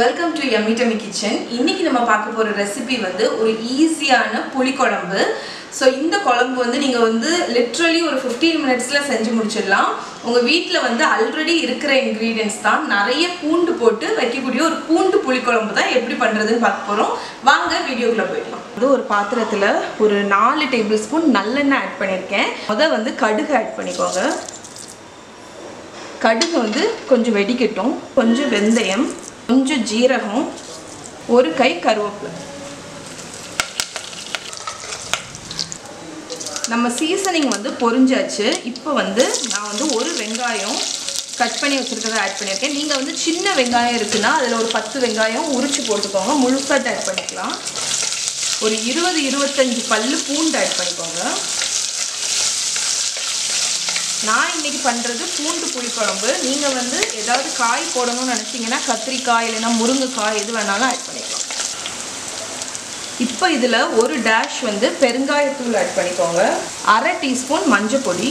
welcome to Yummy Tummy kitchen இன்னைக்கு நம்ம பார்க்க போகிற ரெசிபி வந்து ஒரு ஈஸியான புளிக்குழம்பு ஸோ இந்த குழம்பு வந்து நீங்கள் வந்து லிட்ரலி ஒரு ஃபிஃப்டீன் மினிட்ஸில் செஞ்சு முடிச்சிடலாம் உங்கள் வீட்டில் வந்து ஆல்ரெடி இருக்கிற இன்க்ரீடியன்ஸ் தான் நிறைய பூண்டு போட்டு வைக்கக்கூடிய ஒரு பூண்டு புளிக்குழம்பு தான் எப்படி பண்ணுறதுன்னு பார்க்க போகிறோம் வாங்க வீடியோக்குள்ளே போயிடலாம் அது ஒரு பாத்திரத்தில் ஒரு நாலு டேபிள் ஸ்பூன் நல்லெண்ணெய் ஆட் பண்ணியிருக்கேன் முதல் வந்து கடுகு ஆட் பண்ணிக்கோங்க கடுகு வந்து கொஞ்சம் வெடிக்கட்டும் கொஞ்சம் வெந்தயம் கொஞ்சம் ஜீரகம் ஒரு கை கருவேப்பிலை நம்ம சீசனிங் வந்து பொரிஞ்சாச்சு இப்போ வந்து நான் வந்து ஒரு வெங்காயம் கட் பண்ணி வச்சுருக்கிறத ஆட் பண்ணியிருக்கேன் நீங்கள் வந்து சின்ன வெங்காயம் இருக்குன்னா அதில் ஒரு பத்து வெங்காயம் உரிச்சு போட்டுக்கோங்க முழுசாட்டு ஆட் பண்ணிக்கலாம் ஒரு இருபது இருபத்தஞ்சி பல்லு பூண்டு ஆட் பண்ணிக்கோங்க நான் இன்னைக்கு பண்ணுறது பூண்டு புளிக்குழம்பு நீங்கள் வந்து ஏதாவது காய் போடணும்னு நினச்சிங்கன்னா கத்திரிக்காய் இல்லைன்னா முருங்கைக்காய் எது வேணாலும் ஆட் பண்ணிக்கலாம் இப்போ இதில் ஒரு டேஷ் வந்து பெருங்காயத்தூள் ஆட் பண்ணிக்கோங்க அரை டீஸ்பூன் மஞ்சள் பொடி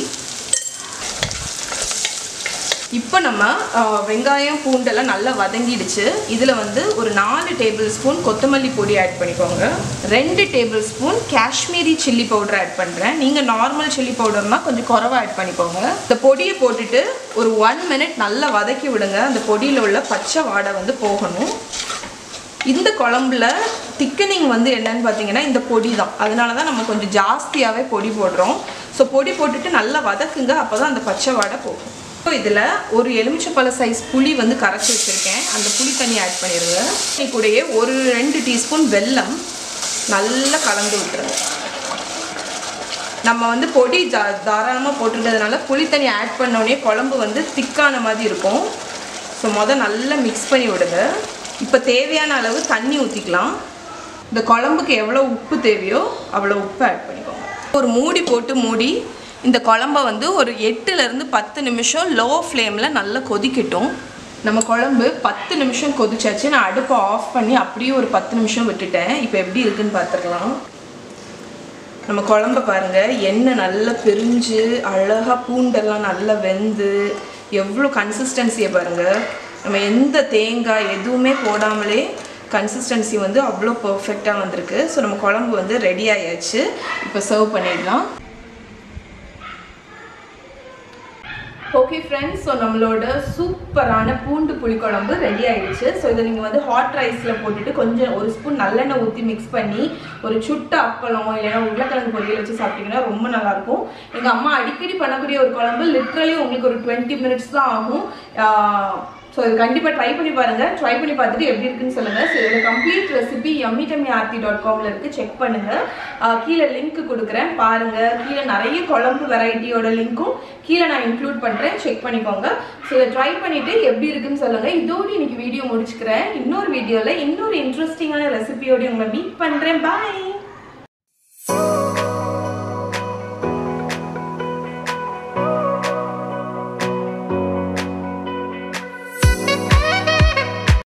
இப்போ நம்ம வெங்காயம் பூண்டெல்லாம் நல்லா வதங்கிடுச்சு இதில் வந்து ஒரு நாலு டேபிள் ஸ்பூன் கொத்தமல்லி பொடி ஆட் பண்ணிக்கோங்க ரெண்டு tablespoon Kashmiri chilli powder add பண்ணுறேன் நீங்கள் நார்மல் சில்லி பவுடர்னால் கொஞ்சம் குறவாக ஆட் பண்ணிக்கோங்க இந்த பொடியை போட்டுட்டு ஒரு ஒன் மினிட் நல்லா வதக்கி விடுங்க அந்த பொடியில் உள்ள பச்சை வாடை வந்து போகணும் இந்த குழம்புல திக்கனிங் வந்து என்னன்னு பார்த்தீங்கன்னா இந்த பொடி தான் அதனால தான் நம்ம கொஞ்சம் ஜாஸ்தியாகவே பொடி போடுறோம் ஸோ பொடி போட்டுட்டு நல்லா வதக்குங்க அப்போ தான் அந்த பச்சை வாடை போகும் இப்போ இதில் ஒரு எலுமிச்சப்பழ சைஸ் புளி வந்து கரைச்சி வச்சுருக்கேன் அந்த புளி தண்ணி ஆட் பண்ணிடுங்க கூடயே ஒரு ரெண்டு டீஸ்பூன் வெல்லம் நல்லா கலந்து விட்டுருங்க நம்ம வந்து பொடி ஜா தாராளமாக போட்டிருக்கிறதுனால புளி தண்ணி ஆட் பண்ணோடனே குழம்பு வந்து திக்கான மாதிரி இருக்கும் ஸோ மொதல் நல்லா மிக்ஸ் பண்ணி விடுங்க இப்போ தேவையான அளவு தண்ணி ஊற்றிக்கலாம் இந்த குழம்புக்கு எவ்வளோ உப்பு தேவையோ அவ்வளோ உப்பு ஆட் பண்ணிக்கோங்க ஒரு மூடி போட்டு மூடி இந்த குழம்ப வந்து ஒரு எட்டுலேருந்து பத்து நிமிஷம் லோ ஃப்ளேமில் நல்லா கொதிக்கட்டும் நம்ம குழம்பு பத்து நிமிஷம் கொதிச்சாச்சு நான் அடுப்பை ஆஃப் பண்ணி அப்படியே ஒரு பத்து நிமிஷம் விட்டுட்டேன் இப்போ எப்படி இருக்குன்னு பார்த்துக்கலாம் நம்ம குழம்ப பாருங்கள் எண்ணெய் நல்லா பிரிஞ்சு அழகாக பூண்டெல்லாம் நல்லா வெந்து எவ்வளோ கன்சிஸ்டன்சியை பாருங்கள் நம்ம எந்த தேங்காய் எதுவுமே போடாமலே கன்சிஸ்டன்சி வந்து அவ்வளோ பர்ஃபெக்டாக வந்திருக்கு ஸோ நம்ம குழம்பு வந்து ரெடி ஆயாச்சு இப்போ சர்வ் பண்ணிடலாம் ஓகே ஃப்ரெண்ட்ஸ் ஸோ நம்மளோட சூப்பரான பூண்டு புளிக்குழம்பு ரெடி ஆயிடுச்சு ஸோ இதை நீங்கள் வந்து ஹாட் ரைஸில் போட்டுட்டு கொஞ்சம் ஒரு ஸ்பூன் நல்லெண்ணெய் ஊற்றி மிக்ஸ் பண்ணி ஒரு சுட்ட அப்பளம் இல்லைன்னா உருளைக்கிழங்கு பொரியல் வச்சு சாப்பிட்டீங்கன்னா ரொம்ப நல்லாயிருக்கும் எங்கள் அம்மா அடிக்கடி பண்ணக்கூடிய ஒரு குழம்பு லிட்ரலி உங்களுக்கு ஒரு டுவெண்ட்டி மினிட்ஸ் தான் ஆகும் ஸோ இது கண்டிப்பாக ட்ரை பண்ணி பாருங்கள் ட்ரை பண்ணி பார்த்துட்டு எப்படி இருக்குன்னு சொல்லுங்கள் ஸோ இதோட complete recipe Yummy Tummy Aarthi dot காமில் இருக்குது செக் பண்ணுங்கள் கீழே லிங்க் கொடுக்குறேன் பாருங்கள் கீழே நிறைய குழம்பு வெரைட்டியோட லிங்க்கும் கீழே நான் இன்க்ளூட் பண்ணுறேன் செக் பண்ணிக்கோங்க ஸோ இதை ட்ரை பண்ணிவிட்டு எப்படி இருக்குன்னு சொல்லுங்கள் இதோடு இன்னைக்கு வீடியோ முடிச்சுக்கிறேன் இன்னொரு வீடியோவில் இன்னொரு இன்ட்ரெஸ்டிங்கான ரெசிபியோட உங்களை மீட் பண்ணுறேன் பாய்